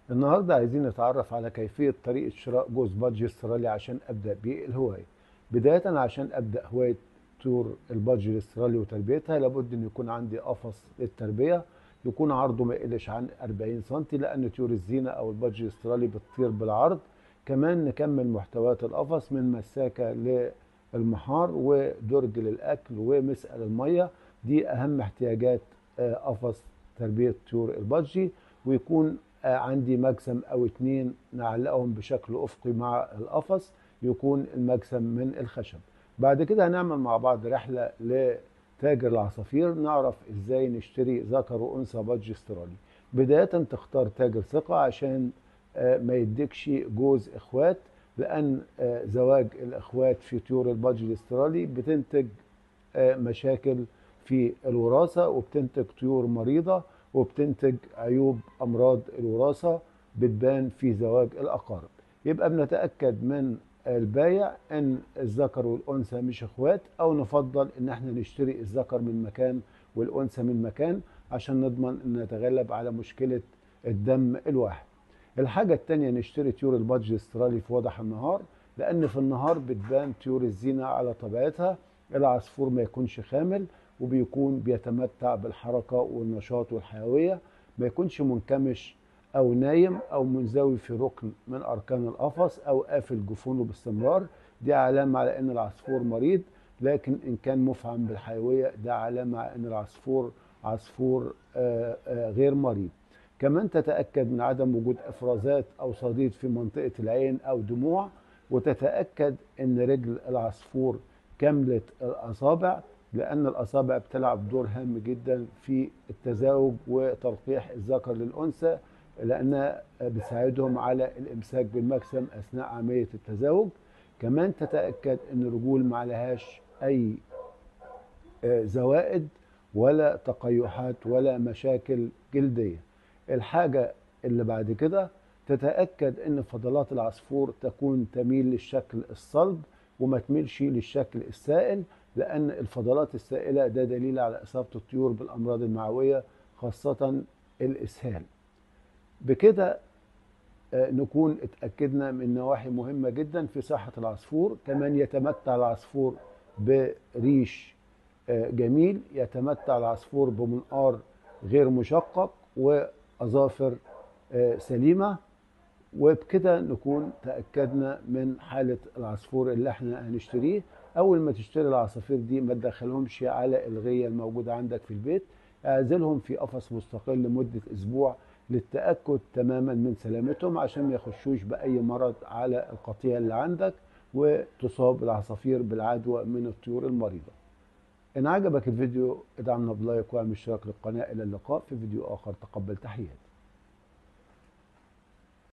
النهاردة عايزين نتعرف على كيفية طريقة شراء جوز بادج استرالي عشان أبدأ بيه الهواية بداية عشان أبدأ هواية طيور البادج الاسترالي وتربيتها لابد أن يكون عندي قفص للتربية يكون عرضه ما يقلش عن 40 سم لأن طيور الزينة أو البادج الاسترالي بتطير بالعرض كمان نكمل محتويات القفص من مساكة للمحار ودرج للأكل ومسأل المية دي أهم احتياجات آه، قفص تربية طيور البادجي ويكون آه، عندي مجسم او اتنين نعلقهم بشكل افقي مع القفص يكون المجسم من الخشب بعد كده هنعمل مع بعض رحلة لتاجر العصافير نعرف ازاي نشتري ذكر وانثى بادج استرالي بداية تختار تاجر ثقة عشان آه، ما يديكش جوز اخوات لان آه، زواج الاخوات في طيور البادج الاسترالي بتنتج مشاكل في الوراثة وبتنتج طيور مريضة وبتنتج عيوب امراض الوراثه بتبان في زواج الاقارب يبقى بنتاكد من البايع ان الذكر والانثى مش اخوات او نفضل ان احنا نشتري الذكر من مكان والانثى من مكان عشان نضمن ان نتغلب على مشكله الدم الواحد الحاجه الثانيه نشتري طيور البادج الاسترالي في وضح النهار لان في النهار بتبان طيور الزينه على طبيعتها العصفور ما يكونش خامل وبيكون بيتمتع بالحركة والنشاط والحيوية ما يكونش منكمش أو نايم أو منزوي في ركن من أركان القفص أو قافل جفونه باستمرار دي علامة على أن العصفور مريض لكن إن كان مفعم بالحيوية ده علامة على أن العصفور عصفور آه، آه، غير مريض كمان تتأكد من عدم وجود إفرازات أو صديد في منطقة العين أو دموع وتتأكد أن رجل العصفور كاملة الأصابع لأن الأصابع بتلعب دور هام جدا في التزاوج وتلقيح الذكر للأنثى لأنها بتساعدهم على الإمساك بالمكسم أثناء عملية التزاوج كمان تتأكد أن الرجول ما عليهاش أي آه، زوائد ولا تقيحات ولا مشاكل جلدية الحاجة اللي بعد كده تتأكد أن فضلات العصفور تكون تميل للشكل الصلب وما تميلش للشكل السائل لأن الفضلات السائلة ده دليل على إصابة الطيور بالأمراض المعوية خاصة الإسهال بكده آه، نكون اتأكدنا من نواحي مهمة جدا في صحة العصفور كمان يتمتع العصفور بريش آه، جميل يتمتع العصفور بمنقار غير مشقق وأظافر آه، سليمة وبكده نكون تأكدنا من حالة العصفور اللي احنا هنشتريه اول ما تشتري العصافير دي ما تدخلهمش على الغيه الموجوده عندك في البيت اعزلهم في قفص مستقل لمده اسبوع للتاكد تماما من سلامتهم عشان ما يخشوش باي مرض على القطيع اللي عندك وتصاب العصافير بالعدوى من الطيور المريضه ان عجبك الفيديو ادعمنا بلايك واعمل اشتراك للقناه الى اللقاء في فيديو اخر تقبل تحياتي